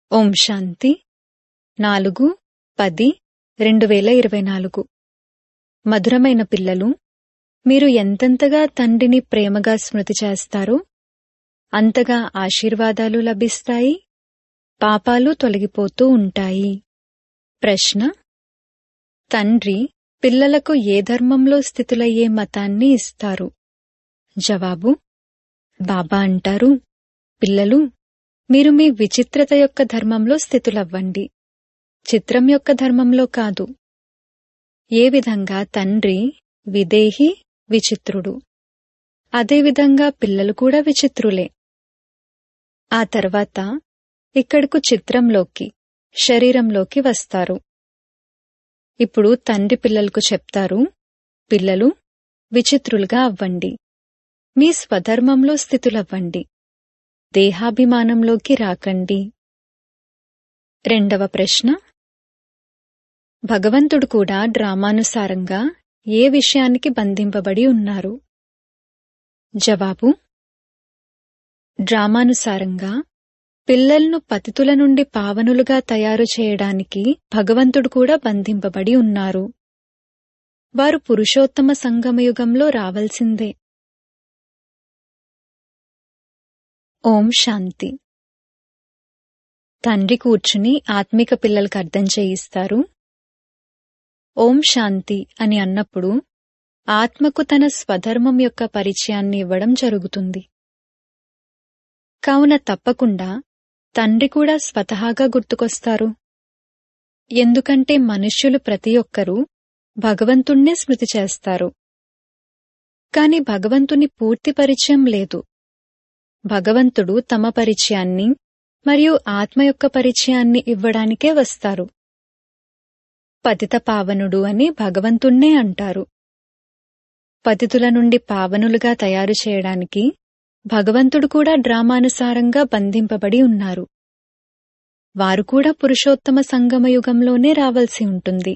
ఓం శాంతి నాలుగు పది రెండు వేల ఇరవై నాలుగు మధురమైన పిల్లలు మీరు ఎంతెంతగా తండ్రిని ప్రేమగా స్మృతి చేస్తారో అంతగా ఆశీర్వాదాలు లభిస్తాయి పాపాలు తొలగిపోతూ ఉంటాయి ప్రశ్న తండ్రి పిల్లలకు ఏ ధర్మంలో స్థితులయ్యే మతాన్ని ఇస్తారు జవాబు బాబా అంటారు పిల్లలు మీరు మీ విచిత్రత యొక్క ధర్మంలో స్థితులవ్వండి చిత్రం యొక్క ధర్మంలో కాదు ఏ విధంగా తండ్రి విదేహి విచిత్రుడు అదేవిధంగా పిల్లలు కూడా విచిత్రులే ఆ తర్వాత ఇక్కడకు చిత్రంలోకి శరీరంలోకి వస్తారు ఇప్పుడు తండ్రి పిల్లలకు చెప్తారు పిల్లలు విచిత్రులుగా అవ్వండి మీ స్వధర్మంలో స్థితులవ్వండి దేహాభిమానంలోకి రాకండి రెండవ ప్రశ్న భగవంతుడు కూడా డ్రామానుసారంగా ఏ విషయానికి బంధింపబడి ఉన్నారు జవాబు డ్రామానుసారంగా పిల్లలను పతితుల నుండి పావనులుగా తయారు చేయడానికి భగవంతుడు కూడా బంధింపబడి ఉన్నారు వారు పురుషోత్తమ సంగమయుగంలో రావలసిందే ఓం శాంతి తండ్రి కూర్చుని ఆత్మిక పిల్లలకు అర్థం చేయిస్తారు ఓం శాంతి అని అన్నప్పుడు ఆత్మకు తన స్వధర్మం యొక్క పరిచయాన్ని ఇవ్వడం జరుగుతుంది కావున తప్పకుండా తండ్రి కూడా స్వతహాగా గుర్తుకొస్తారు ఎందుకంటే మనుష్యులు ప్రతి ఒక్కరూ భగవంతుణ్ణే స్మృతి చేస్తారు కాని భగవంతుని పూర్తి పరిచయం లేదు భగవంతుడు తమ పరిచయాన్ని మరియు ఆత్మ యొక్క పరిచయాన్ని ఇవ్వడానికే వస్తారు పతిత పావనుడు అని భగవంతుణ్ణే అంటారు పతితుల నుండి పావనులుగా తయారు చేయడానికి భగవంతుడు కూడా డ్రామానుసారంగా బంధింపబడి ఉన్నారు వారు కూడా పురుషోత్తమ సంగమయుగంలోనే రావలసి ఉంటుంది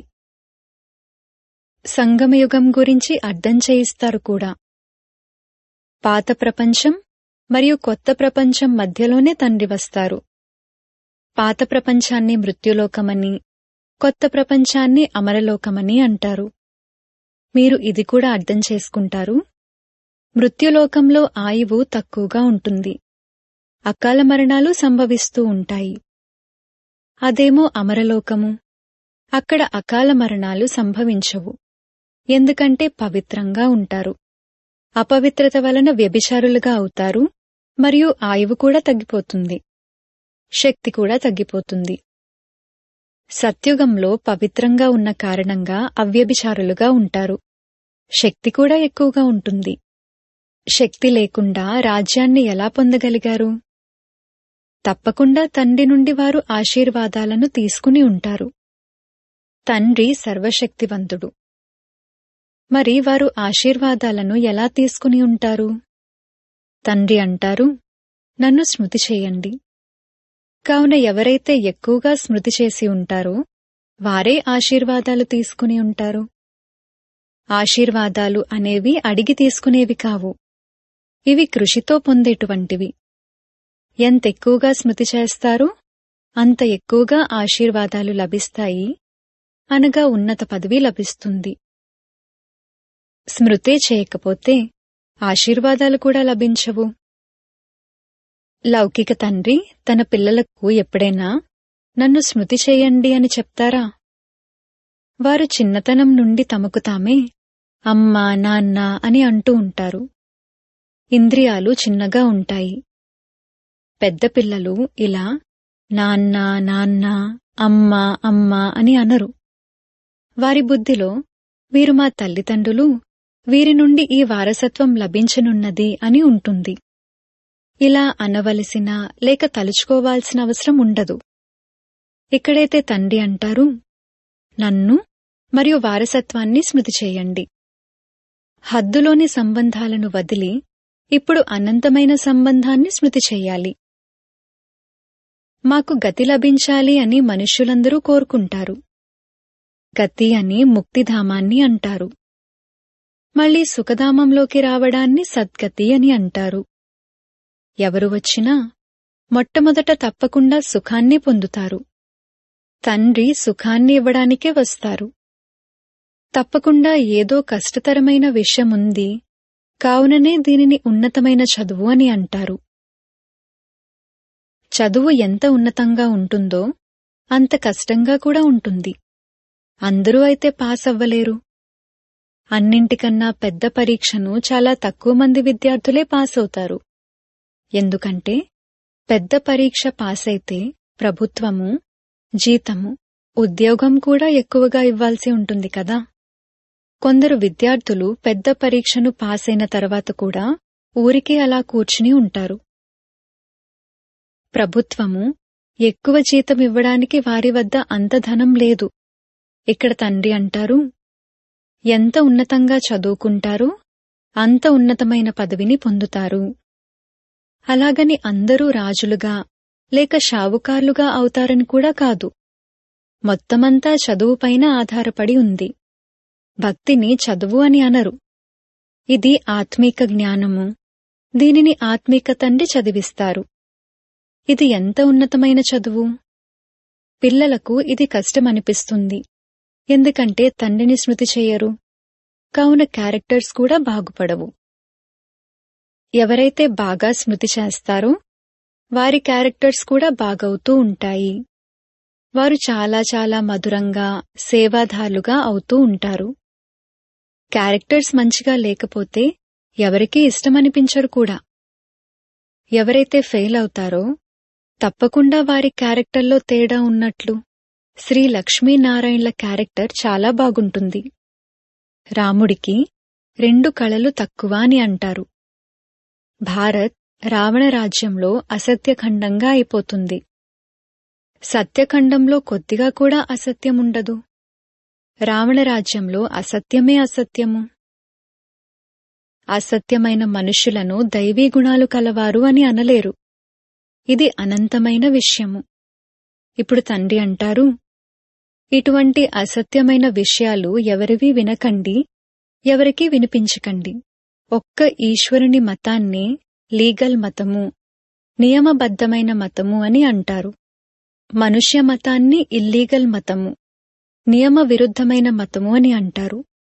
సంగమయుగం గురించి అర్థం చేయిస్తారు కూడా పాత ప్రపంచం మరియు కొత్త ప్రపంచం మధ్యలోనే తండ్రి వస్తారు పాత ప్రపంచాన్ని మృత్యులోకమని కొత్త ప్రపంచాన్ని అమరలోకమని అంటారు మీరు ఇది కూడా అర్థం చేసుకుంటారు మృత్యులోకంలో ఆయువు తక్కువగా ఉంటుంది అకాల మరణాలు సంభవిస్తూ ఉంటాయి అదేమో అమరలోకము అక్కడ అకాల మరణాలు సంభవించవు ఎందుకంటే పవిత్రంగా ఉంటారు అపవిత్రత వలన వ్యభిచారులుగా అవుతారు మరియు ఆయువు కూడా తగ్గిపోతుంది శక్తి కూడా తగ్గిపోతుంది సత్యుగంలో పవిత్రంగా ఉన్న కారణంగా అవ్యభిచారులుగా ఉంటారు శక్తి కూడా ఎక్కువగా ఉంటుంది శక్తి లేకుండా రాజ్యాన్ని ఎలా పొందగలిగారు తప్పకుండా తండ్రి నుండి వారు ఆశీర్వాదాలను తీసుకుని ఉంటారు తండ్రి సర్వశక్తివంతుడు మరి వారు ఆశీర్వాదాలను ఎలా తీసుకుని ఉంటారు తండ్రి అంటారు నన్ను స్మృతి చేయండి కావున ఎవరైతే ఎక్కువగా స్మృతి చేసి ఉంటారో వారే ఆశీర్వాదాలు తీసుకుని ఉంటారు ఆశీర్వాదాలు అనేవి అడిగి తీసుకునేవి కావు ఇవి కృషితో పొందేటువంటివి ఎంతెక్కువగా స్మృతి చేస్తారో అంత ఎక్కువగా ఆశీర్వాదాలు లభిస్తాయి అనగా ఉన్నత పదవి లభిస్తుంది స్మృతే చేయకపోతే ఆశీర్వాదాలు కూడా లభించవు లౌకిక తండ్రి తన పిల్లలకు ఎప్పుడైనా నన్ను స్మృతి చేయండి అని చెప్తారా వారు చిన్నతనం నుండి తమకు తామే అమ్మా నాన్న అని అంటూ ఉంటారు ఇంద్రియాలు చిన్నగా ఉంటాయి పెద్ద పిల్లలు ఇలా నాన్న నాన్న అమ్మ అమ్మ అని అనరు వారి బుద్ధిలో వీరు మా తల్లిదండ్రులు వీరి నుండి ఈ వారసత్వం లభించనున్నది అని ఉంటుంది ఇలా అనవలసిన లేక తలుచుకోవాల్సిన అవసరం ఉండదు ఇక్కడైతే తండ్రి అంటారు నన్ను మరియు వారసత్వాన్ని స్మృతి చేయండి హద్దులోని సంబంధాలను వదిలి ఇప్పుడు అనంతమైన సంబంధాన్ని స్మృతి చెయ్యాలి మాకు గతి లభించాలి అని మనుష్యులందరూ కోరుకుంటారు గతి అని ముక్తిధామాన్ని అంటారు మళ్ళీ సుఖధామంలోకి రావడాన్ని సద్గతి అని అంటారు ఎవరు వచ్చినా మొట్టమొదట తప్పకుండా సుఖాన్ని పొందుతారు తండ్రి సుఖాన్ని ఇవ్వడానికే వస్తారు తప్పకుండా ఏదో కష్టతరమైన విషయముంది కావుననే దీనిని ఉన్నతమైన చదువు అని అంటారు చదువు ఎంత ఉన్నతంగా ఉంటుందో అంత కష్టంగా కూడా ఉంటుంది అందరూ అయితే పాస్ అవ్వలేరు అన్నింటికన్నా పెద్ద పరీక్షను చాలా తక్కువ మంది విద్యార్థులే పాస్ అవుతారు ఎందుకంటే పెద్ద పరీక్ష పాస్ అయితే ప్రభుత్వము జీతము ఉద్యోగం కూడా ఎక్కువగా ఇవ్వాల్సి ఉంటుంది కదా కొందరు విద్యార్థులు పెద్ద పరీక్షను పాస్ అయిన తర్వాత కూడా ఊరికే అలా కూర్చుని ఉంటారు ప్రభుత్వము ఎక్కువ జీతం ఇవ్వడానికి వారి వద్ద అంత ధనం లేదు ఇక్కడ తండ్రి అంటారు ఎంత ఉన్నతంగా చదువుకుంటారో అంత ఉన్నతమైన పదవిని పొందుతారు అలాగని అందరూ రాజులుగా లేక షావుకార్లుగా అవుతారని కూడా కాదు మొత్తమంతా చదువుపైన ఆధారపడి ఉంది భక్తిని చదువు అని అనరు ఇది ఆత్మీక జ్ఞానము దీనిని ఆత్మీక తండ్రి చదివిస్తారు ఇది ఎంత ఉన్నతమైన చదువు పిల్లలకు ఇది కష్టమనిపిస్తుంది ఎందుకంటే తండ్రిని స్మృతి చెయ్యరు కావున క్యారెక్టర్స్ కూడా బాగుపడవు ఎవరైతే బాగా స్మృతి చేస్తారో వారి క్యారెక్టర్స్ కూడా బాగవుతూ ఉంటాయి వారు చాలా చాలా మధురంగా సేవాదారులుగా అవుతూ ఉంటారు క్యారెక్టర్స్ మంచిగా లేకపోతే ఎవరికీ ఇష్టమనిపించరు కూడా ఎవరైతే ఫెయిల్ అవుతారో తప్పకుండా వారి క్యారెక్టర్లో తేడా ఉన్నట్లు శ్రీ లక్ష్మీనారాయణల క్యారెక్టర్ చాలా బాగుంటుంది రాముడికి రెండు కళలు తక్కువ అని అంటారు భారత్ రావణ రాజ్యంలో అసత్యఖండంగా అయిపోతుంది సత్యఖండంలో కొద్దిగా కూడా అసత్యముండదు రావణ రాజ్యంలో అసత్యమే అసత్యము అసత్యమైన మనుషులను దైవీ గుణాలు కలవారు అని అనలేరు ఇది అనంతమైన విషయము ఇప్పుడు తండ్రి అంటారు ఇటువంటి అసత్యమైన విషయాలు ఎవరివి వినకండి ఎవరికీ వినిపించకండి ఒక్క ఈశ్వరుని మతాన్నే లీగల్ మతము నియమబద్ధమైన మతము అని అంటారు మనుష్య మతాన్ని ఇల్లీగల్ మతము నియమ విరుద్ధమైన మతము అని అంటారు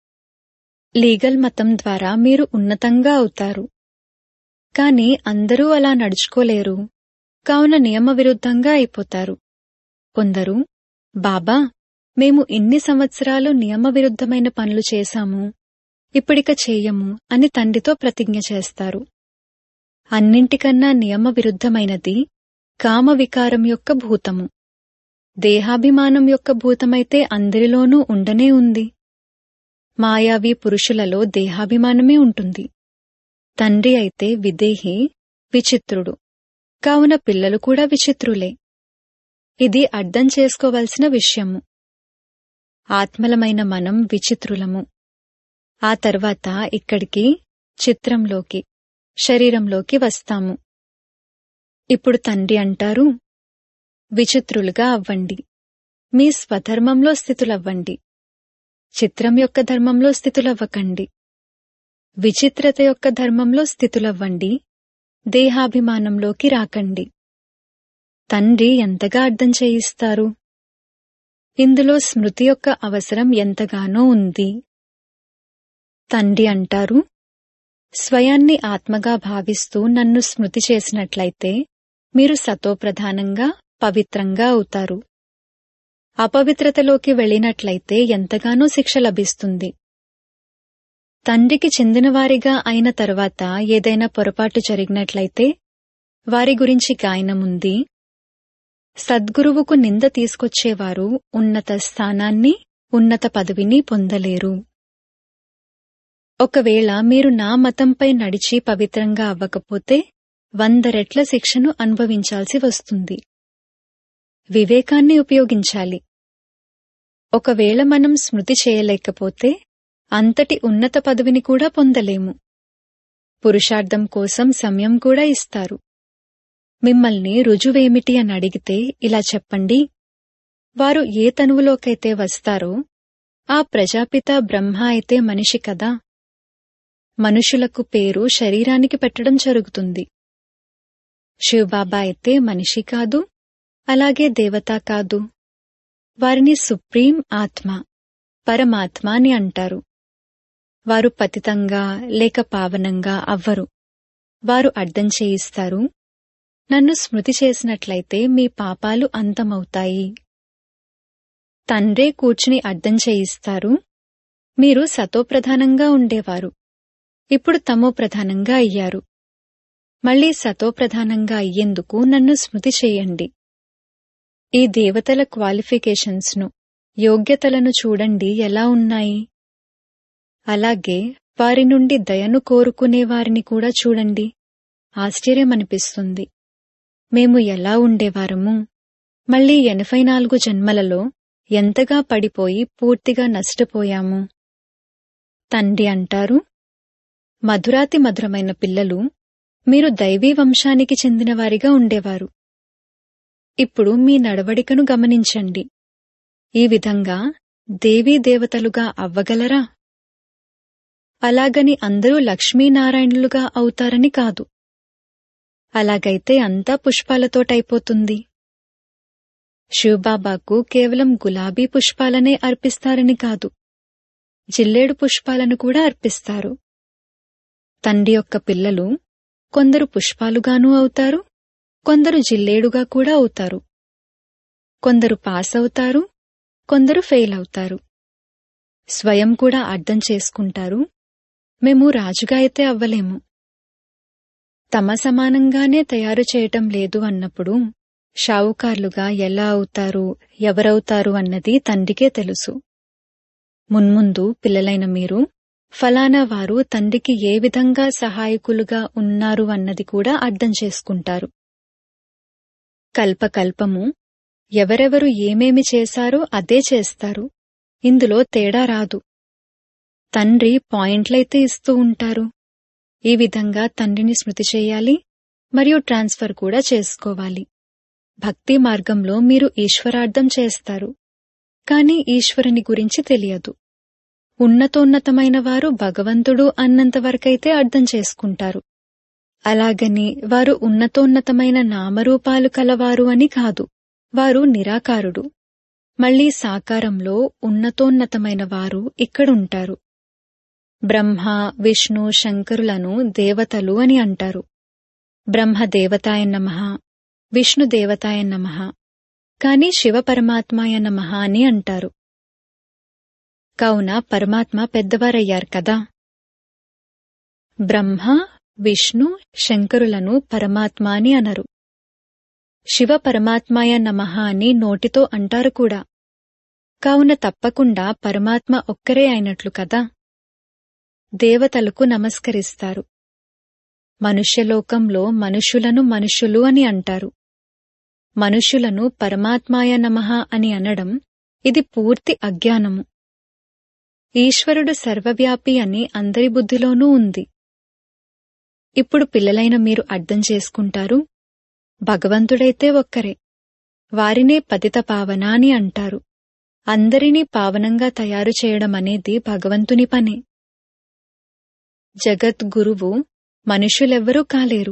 లీగల్ మతం ద్వారా మీరు ఉన్నతంగా అవుతారు కాని అందరూ అలా నడుచుకోలేరు కావున నియమ విరుద్ధంగా అయిపోతారు కొందరు బాబా మేము ఇన్ని సంవత్సరాలు నియమ విరుద్ధమైన పనులు చేశాము ఇప్పుడిక చేయము అని తండ్రితో ప్రతిజ్ఞ చేస్తారు అన్నింటికన్నా నియమ విరుద్ధమైనది కామ వికారం యొక్క భూతము దేహాభిమానం యొక్క భూతమైతే అందరిలోనూ ఉండనే ఉంది మాయావి పురుషులలో దేహాభిమానమే ఉంటుంది తండ్రి అయితే విదేహి విచిత్రుడు కావున పిల్లలు కూడా విచిత్రులే ఇది అర్థం చేసుకోవలసిన విషయము ఆత్మలమైన మనం విచిత్రులము ఆ తర్వాత ఇక్కడికి చిత్రంలోకి శరీరంలోకి వస్తాము ఇప్పుడు తండ్రి అంటారు విచిత్రులుగా అవ్వండి మీ స్వధర్మంలో స్థితులవ్వండి చిత్రం యొక్క ధర్మంలో స్థితులవ్వకండి విచిత్రత యొక్క ధర్మంలో స్థితులవ్వండి దేహాభిమానంలోకి రాకండి తండ్రి ఎంతగా అర్థం చేయిస్తారు ఇందులో స్మృతి యొక్క అవసరం ఎంతగానో ఉంది తండ్రి అంటారు స్వయాన్ని ఆత్మగా భావిస్తూ నన్ను స్మృతి చేసినట్లయితే మీరు సతోప్రధానంగా పవిత్రంగా అవుతారు అపవిత్రతలోకి వెళ్ళినట్లయితే ఎంతగానో శిక్ష లభిస్తుంది తండ్రికి చెందినవారిగా అయిన తర్వాత ఏదైనా పొరపాటు జరిగినట్లయితే వారి గురించి గాయనముంది సద్గురువుకు నింద తీసుకొచ్చేవారు ఉన్నత స్థానాన్ని ఉన్నత పదవిని పొందలేరు ఒకవేళ మీరు నా మతంపై నడిచి పవిత్రంగా అవ్వకపోతే వంద రెట్ల శిక్షను అనుభవించాల్సి వస్తుంది వివేకాన్ని ఉపయోగించాలి ఒకవేళ మనం స్మృతి చేయలేకపోతే అంతటి ఉన్నత పదవిని కూడా పొందలేము పురుషార్థం కోసం సమయం కూడా ఇస్తారు మిమ్మల్ని రుజువేమిటి అని అడిగితే ఇలా చెప్పండి వారు ఏ తనువులోకైతే వస్తారో ఆ ప్రజాపిత బ్రహ్మ అయితే మనిషి కదా మనుషులకు పేరు శరీరానికి పెట్టడం జరుగుతుంది శివబాబా అయితే మనిషి కాదు అలాగే దేవత కాదు వారిని సుప్రీం ఆత్మ పరమాత్మ అని అంటారు వారు పతితంగా లేక పావనంగా అవ్వరు వారు అర్థం చేయిస్తారు నన్ను స్మృతి చేసినట్లయితే మీ పాపాలు అంతమవుతాయి తండ్రే కూర్చుని అర్థం చేయిస్తారు మీరు సతోప్రధానంగా ఉండేవారు ఇప్పుడు తమో ప్రధానంగా అయ్యారు మళ్ళీ సతోప్రధానంగా అయ్యేందుకు నన్ను స్మృతి చేయండి ఈ దేవతల క్వాలిఫికేషన్స్ను యోగ్యతలను చూడండి ఎలా ఉన్నాయి అలాగే వారి నుండి దయను కోరుకునే వారిని కూడా చూడండి ఆశ్చర్యమనిపిస్తుంది మేము ఎలా ఉండేవారము మళ్ళీ ఎనభై నాలుగు జన్మలలో ఎంతగా పడిపోయి పూర్తిగా నష్టపోయాము తండ్రి అంటారు మధురాతి మధురమైన పిల్లలు మీరు దైవీ వంశానికి చెందినవారిగా ఉండేవారు ఇప్పుడు మీ నడవడికను గమనించండి ఈ విధంగా దేవీ దేవతలుగా అవ్వగలరా అలాగని అందరూ లక్ష్మీనారాయణులుగా అవుతారని కాదు అలాగైతే అంతా పుష్పాలతోటైపోతుంది శివబాబాకు కేవలం గులాబీ పుష్పాలనే అర్పిస్తారని కాదు జిల్లేడు పుష్పాలను కూడా అర్పిస్తారు తండ్రి యొక్క పిల్లలు కొందరు పుష్పాలుగానూ అవుతారు కొందరు జిల్లేడుగా కూడా అవుతారు కొందరు పాస్ అవుతారు కొందరు ఫెయిల్ అవుతారు స్వయం కూడా అర్థం చేసుకుంటారు మేము రాజుగా అయితే అవ్వలేము తమ సమానంగానే తయారు చేయటం లేదు అన్నప్పుడు షావుకార్లుగా ఎలా అవుతారు ఎవరవుతారు అన్నది తండ్రికే తెలుసు మున్ముందు పిల్లలైన మీరు ఫలానా వారు తండ్రికి ఏ విధంగా సహాయకులుగా ఉన్నారు అన్నది కూడా అర్థం చేసుకుంటారు కల్పకల్పము ఎవరెవరు ఏమేమి చేశారో అదే చేస్తారు ఇందులో తేడా రాదు తండ్రి పాయింట్లయితే ఇస్తూ ఉంటారు ఈ విధంగా తండ్రిని స్మృతి చేయాలి మరియు ట్రాన్స్ఫర్ కూడా చేసుకోవాలి భక్తి మార్గంలో మీరు ఈశ్వరార్థం చేస్తారు కాని ఈశ్వరుని గురించి తెలియదు ఉన్నతోన్నతమైన వారు భగవంతుడు అన్నంతవరకైతే అర్థం చేసుకుంటారు అలాగని వారు ఉన్నతోన్నతమైన నామరూపాలు కలవారు అని కాదు వారు నిరాకారుడు మళ్లీ సాకారంలో ఉన్నతోన్నతమైన వారు ఇక్కడుంటారు బ్రహ్మ విష్ణు శంకరులను దేవతలు అని అంటారు బ్రహ్మ దేవతాయ నమః విష్ణు దేవతాయ నమః కాని శివ పరమాత్మాయ నమః అని అంటారు కావున పరమాత్మ పెద్దవారయ్యారు కదా బ్రహ్మ విష్ణు శంకరులను పరమాత్మ అని అనరు శివ పరమాత్మాయ నమః అని నోటితో అంటారు కూడా కావున తప్పకుండా పరమాత్మ ఒక్కరే అయినట్లు కదా దేవతలకు నమస్కరిస్తారు మనుష్యలోకంలో మనుషులను మనుషులు అని అంటారు మనుషులను పరమాత్మాయ నమః అని అనడం ఇది పూర్తి అజ్ఞానము ఈశ్వరుడు సర్వవ్యాపి అని అందరి బుద్ధిలోనూ ఉంది ఇప్పుడు పిల్లలైన మీరు అర్థం చేసుకుంటారు భగవంతుడైతే ఒక్కరే వారినే పతిత పావన అని అంటారు అందరినీ పావనంగా తయారు చేయడం అనేది భగవంతుని పనే జగద్గురువు మనుషులెవ్వరూ కాలేరు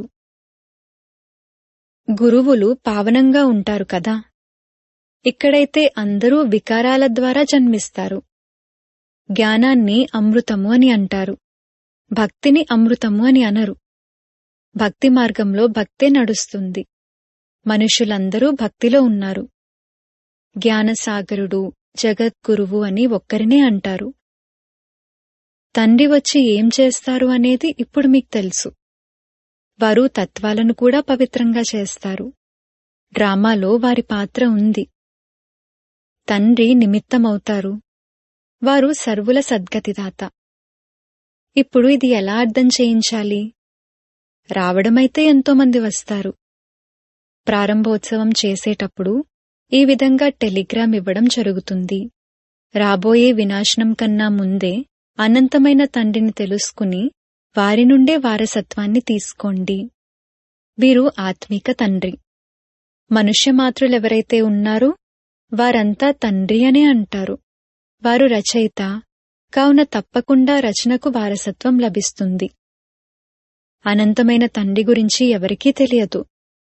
గురువులు పావనంగా ఉంటారు కదా ఇక్కడైతే అందరూ వికారాల ద్వారా జన్మిస్తారు జ్ఞానాన్ని అమృతము అని అంటారు భక్తిని అమృతము అని అనరు భక్తి మార్గంలో భక్తే నడుస్తుంది మనుషులందరూ భక్తిలో ఉన్నారు జ్ఞానసాగరుడు జగద్గురువు అని ఒక్కరినే అంటారు తండ్రి వచ్చి ఏం చేస్తారు అనేది ఇప్పుడు మీకు తెలుసు వారు తత్వాలను కూడా పవిత్రంగా చేస్తారు డ్రామాలో వారి పాత్ర ఉంది తండ్రి నిమిత్తమవుతారు వారు సర్వుల సద్గతిదాత ఇప్పుడు ఇది ఎలా అర్థం చేయించాలి రావడమైతే ఎంతోమంది వస్తారు ప్రారంభోత్సవం చేసేటప్పుడు ఈ విధంగా టెలిగ్రామ్ ఇవ్వడం జరుగుతుంది రాబోయే వినాశనం కన్నా ముందే అనంతమైన తండ్రిని తెలుసుకుని వారి నుండే వారసత్వాన్ని తీసుకోండి వీరు ఆత్మిక తండ్రి మనుష్య మాతృలెవరైతే ఉన్నారో వారంతా తండ్రి అనే అంటారు వారు రచయిత కావున తప్పకుండా రచనకు వారసత్వం లభిస్తుంది అనంతమైన తండ్రి గురించి ఎవరికీ తెలియదు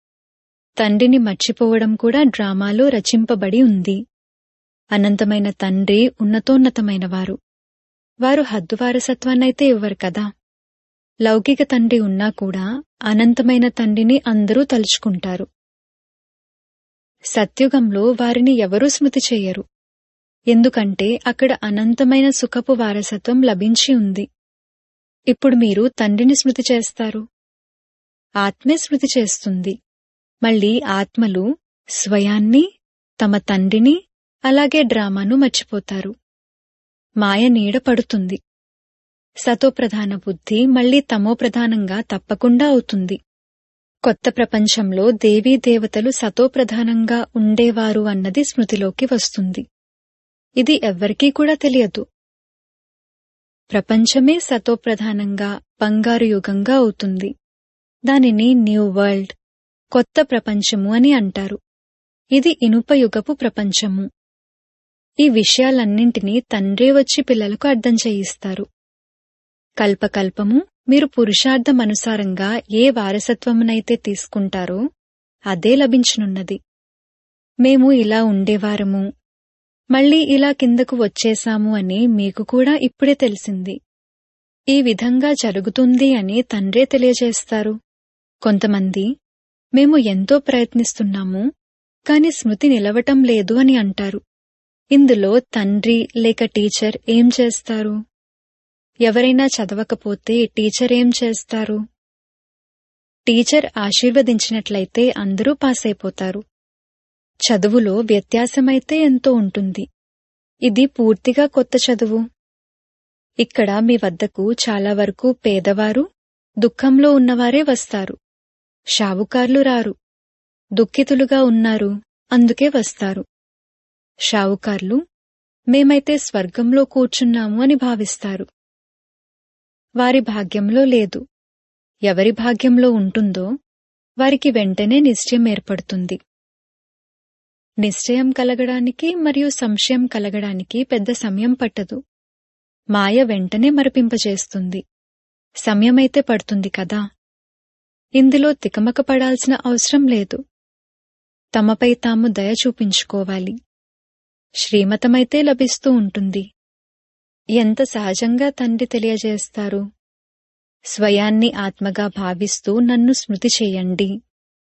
తండ్రిని మర్చిపోవడం కూడా డ్రామాలో రచింపబడి ఉంది అనంతమైన తండ్రి ఉన్నతోన్నతమైన వారు వారు హద్దు వారసత్వాన్నైతే ఇవ్వరు కదా లౌకిక తండ్రి ఉన్నా కూడా అనంతమైన తండ్రిని అందరూ తలుచుకుంటారు సత్యుగంలో వారిని ఎవరూ స్మృతి చెయ్యరు ఎందుకంటే అక్కడ అనంతమైన సుఖపు వారసత్వం లభించి ఉంది ఇప్పుడు మీరు తండ్రిని స్మృతి చేస్తారు ఆత్మే స్మృతి చేస్తుంది మళ్ళీ ఆత్మలు స్వయాన్ని తమ తండ్రిని అలాగే డ్రామాను మర్చిపోతారు మాయ నీడ పడుతుంది సతోప్రధాన బుద్ధి మళ్లీ తమోప్రధానంగా తప్పకుండా అవుతుంది కొత్త ప్రపంచంలో దేవీ దేవతలు సతోప్రధానంగా ఉండేవారు అన్నది స్మృతిలోకి వస్తుంది ఇది ఎవ్వరికీ కూడా తెలియదు ప్రపంచమే సతోప్రధానంగా బంగారు యుగంగా అవుతుంది దానిని న్యూ వరల్డ్ కొత్త ప్రపంచము అని అంటారు ఇది ఇనుప యుగపు ప్రపంచము ఈ విషయాలన్నింటినీ తండ్రే వచ్చి పిల్లలకు అర్థం చేయిస్తారు కల్పకల్పము మీరు పురుషార్థమనుసారంగా ఏ వారసత్వమునైతే తీసుకుంటారో అదే లభించనున్నది మేము ఇలా ఉండేవారము మళ్ళీ ఇలా కిందకు వచ్చేశాము అని మీకు కూడా ఇప్పుడే తెలిసింది ఈ విధంగా జరుగుతుంది అని తండ్రే తెలియజేస్తారు కొంతమంది మేము ఎంతో ప్రయత్నిస్తున్నాము కాని స్మృతి నిలవటం లేదు అని అంటారు ఇందులో తండ్రి లేక టీచర్ ఏం చేస్తారు ఎవరైనా చదవకపోతే టీచర్ ఏం చేస్తారు టీచర్ ఆశీర్వదించినట్లయితే అందరూ పాస్ అయిపోతారు చదువులో వ్యత్యాసమైతే ఎంతో ఉంటుంది ఇది పూర్తిగా కొత్త చదువు ఇక్కడ మీ వద్దకు చాలా వరకు పేదవారు దుఃఖంలో ఉన్నవారే వస్తారు షావుకార్లు రారు దుఃఖితులుగా ఉన్నారు అందుకే వస్తారు షావుకార్లు మేమైతే స్వర్గంలో కూర్చున్నాము అని భావిస్తారు వారి భాగ్యంలో లేదు ఎవరి భాగ్యంలో ఉంటుందో వారికి వెంటనే నిశ్చయం ఏర్పడుతుంది నిశ్చయం కలగడానికి మరియు సంశయం కలగడానికి పెద్ద సమయం పట్టదు మాయ వెంటనే మరపింపజేస్తుంది సమయమైతే పడుతుంది కదా ఇందులో తికమక పడాల్సిన అవసరం లేదు తమపై తాము దయ చూపించుకోవాలి శ్రీమతమైతే లభిస్తూ ఉంటుంది ఎంత సహజంగా తండ్రి తెలియజేస్తారు స్వయాన్ని ఆత్మగా భావిస్తూ నన్ను స్మృతి చేయండి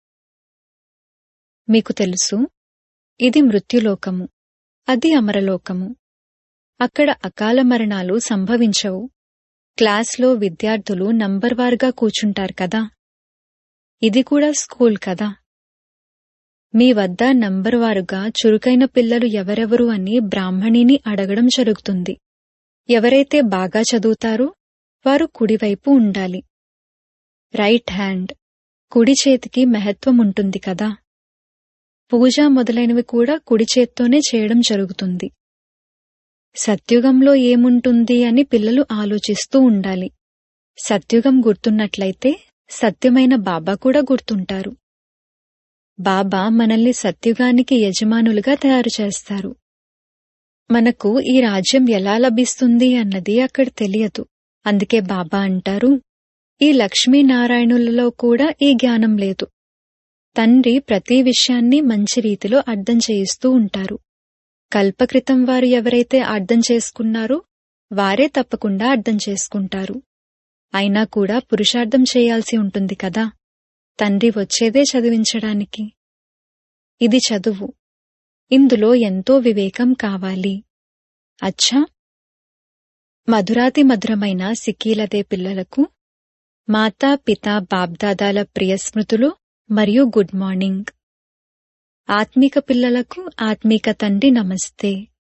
మీకు తెలుసు ఇది మృత్యులోకము అది అమరలోకము అక్కడ అకాల మరణాలు సంభవించవు క్లాస్లో విద్యార్థులు నంబర్ వారుగా కూర్చుంటారు కదా ఇది కూడా స్కూల్ కదా మీ వద్ద నంబర్ వారుగా చురుకైన పిల్లలు ఎవరెవరు అని బ్రాహ్మణిని అడగడం జరుగుతుంది ఎవరైతే బాగా చదువుతారో వారు కుడివైపు ఉండాలి రైట్ హ్యాండ్ కుడి చేతికి మహత్వం ఉంటుంది కదా పూజ మొదలైనవి కూడా కుడి చేత్తోనే చేయడం జరుగుతుంది సత్యుగంలో ఏముంటుంది అని పిల్లలు ఆలోచిస్తూ ఉండాలి సత్యుగం గుర్తున్నట్లయితే సత్యమైన బాబా కూడా గుర్తుంటారు బాబా మనల్ని సత్యుగానికి యజమానులుగా తయారు చేస్తారు మనకు ఈ రాజ్యం ఎలా లభిస్తుంది అన్నది అక్కడ తెలియదు అందుకే బాబా అంటారు ఈ లక్ష్మీనారాయణులలో కూడా ఈ జ్ఞానం లేదు తండ్రి ప్రతి విషయాన్ని మంచి రీతిలో అర్థం చేయిస్తూ ఉంటారు కల్పకృతం వారు ఎవరైతే అర్థం చేసుకున్నారో వారే తప్పకుండా అర్థం చేసుకుంటారు అయినా కూడా పురుషార్థం చేయాల్సి ఉంటుంది కదా తండ్రి వచ్చేదే చదివించడానికి ఇది చదువు ఇందులో ఎంతో వివేకం కావాలి అచ్చా మధురాతి మధురమైన సిక్కీలదే పిల్లలకు మాతా పితా బాబ్దాదాల ప్రియ స్మృతులు మరియు గుడ్ మార్నింగ్ ఆత్మిక పిల్లలకు ఆత్మిక తండ్రి నమస్తే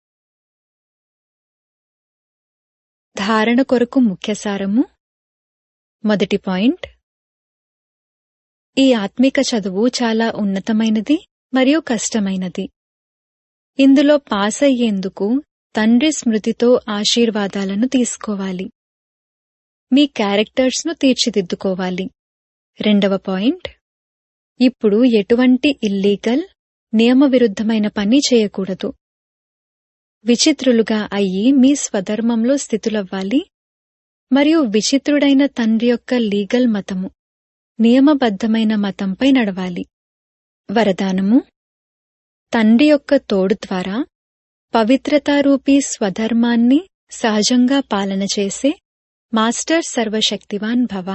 ధారణ కొరకు ముఖ్య సారము మొదటి పాయింట్ ఈ ఆత్మిక చదువు చాలా ఉన్నతమైనది మరియు కష్టమైనది ఇందులో పాస్ అయ్యేందుకు తండ్రి స్మృతితో ఆశీర్వాదాలను తీసుకోవాలి మీ క్యారెక్టర్స్ను తీర్చిదిద్దుకోవాలి రెండవ పాయింట్ ఇప్పుడు ఎటువంటి ఇల్లీగల్ నియమవిరుద్ధమైన పని చేయకూడదు విచిత్రులుగా అయ్యి మీ స్వధర్మంలో స్థితులవ్వాలి మరియు విచిత్రుడైన తండ్రి యొక్క లీగల్ మతము నియమబద్ధమైన మతంపై నడవాలి వరదానము తండ్రి యొక్క తోడు ద్వారా పవిత్రతారూపీ స్వధర్మాన్ని సహజంగా పాలన చేసే మాస్టర్ సర్వశక్తివాన్ భవ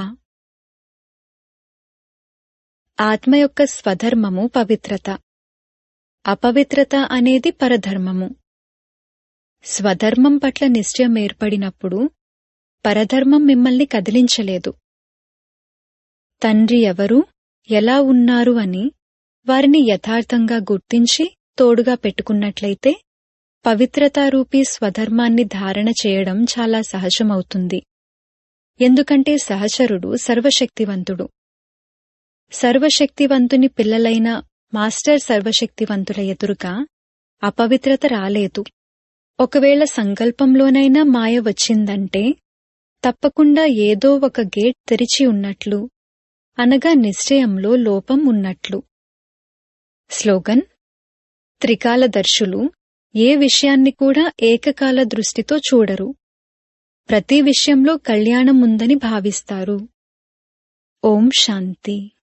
ఆత్మ యొక్క స్వధర్మము పవిత్రత అపవిత్రత అనేది పరధర్మము స్వధర్మం పట్ల నిశ్చయం ఏర్పడినప్పుడు పరధర్మం మిమ్మల్ని కదిలించలేదు తండ్రి ఎవరు ఎలా ఉన్నారు అని వారిని యథార్థంగా గుర్తించి తోడుగా పెట్టుకున్నట్లయితే పవిత్రతారూపీ స్వధర్మాన్ని ధారణ చేయడం చాలా సహజమవుతుంది ఎందుకంటే సహచరుడు సర్వశక్తివంతుడు సర్వశక్తివంతుని పిల్లలైన మాస్టర్ సర్వశక్తివంతుల ఎదురుగా అపవిత్రత రాలేదు ఒకవేళ సంకల్పంలోనైనా మాయ వచ్చిందంటే తప్పకుండా ఏదో ఒక గేట్ తెరిచి ఉన్నట్లు అనగా నిశ్చయంలో లోపం ఉన్నట్లు స్లోగన్ త్రికాలదర్శులు ఏ విషయాన్ని కూడా ఏకకాల దృష్టితో చూడరు ప్రతి విషయంలో కళ్యాణం ఉందని భావిస్తారు ఓం శాంతి